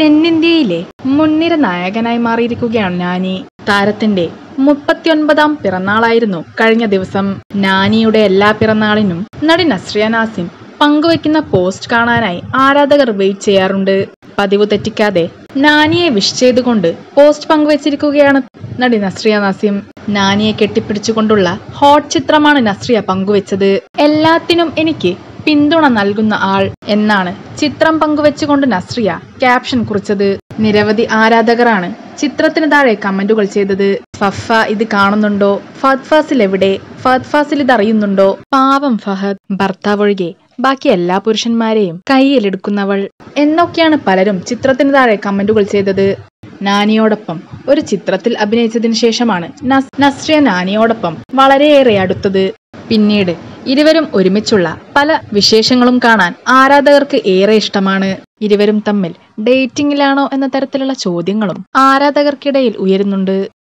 തെന്നിന്ത്യയിലെ മുൻനിര നായകനായി മാറിയിരിക്കുകയാണ് നാനി താരത്തിന്റെ മുപ്പത്തിയൊൻപതാം പിറന്നാളായിരുന്നു കഴിഞ്ഞ ദിവസം നാനിയുടെ എല്ലാ പിറന്നാളിനും നടി നസ്രിയ നാസിം പങ്കുവെക്കുന്ന പോസ്റ്റ് കാണാനായി ആരാധകർ വെയിറ്റ് ചെയ്യാറുണ്ട് പതിവ് തെറ്റിക്കാതെ നാനിയെ വിഷ് ചെയ്തുകൊണ്ട് പോസ്റ്റ് പങ്കുവച്ചിരിക്കുകയാണ് നടി നസ്രിയ നാസിം നാനിയെ കെട്ടിപ്പിടിച്ചുകൊണ്ടുള്ള ഹോട്ട് ചിത്രമാണ് നസ്രിയ പങ്കുവച്ചത് എല്ലാത്തിനും എനിക്ക് പിന്തുണ നൽകുന്ന ആൾ എന്നാണ് ചിത്രം പങ്കുവെച്ചുകൊണ്ട് നസ്രിയ ക്യാപ്ഷൻ കുറിച്ചത് നിരവധി ആരാധകരാണ് ചിത്രത്തിന് താഴെ കമന്റുകൾ ചെയ്തത് ഫഫ ഇത് കാണുന്നുണ്ടോ ഫഹദ് ഫാസിൽ എവിടെ ഫഹദ് ഫാസിൽ ഇത് അറിയുന്നുണ്ടോ പാവം ഫഹദ് ഭർത്താവ് ഒഴികെ ബാക്കി എല്ലാ പുരുഷന്മാരെയും കൈയിലെടുക്കുന്നവൾ എന്നൊക്കെയാണ് പലരും ചിത്രത്തിന് താഴെ കമന്റുകൾ ചെയ്തത് നാനിയോടൊപ്പം ഒരു ചിത്രത്തിൽ അഭിനയിച്ചതിന് ശേഷമാണ് നസ്- നസ്രിയ നാനിയോടൊപ്പം വളരെയേറെ അടുത്തത് പിന്നീട് ഇരുവരും ഒരുമിച്ചുള്ള പല വിശേഷങ്ങളും കാണാൻ ആരാധകർക്ക് ഏറെ ഇഷ്ടമാണ് ഇരുവരും തമ്മിൽ ഡേറ്റിംഗിലാണോ എന്ന തരത്തിലുള്ള ചോദ്യങ്ങളും ആരാധകർക്കിടയിൽ ഉയരുന്നുണ്ട്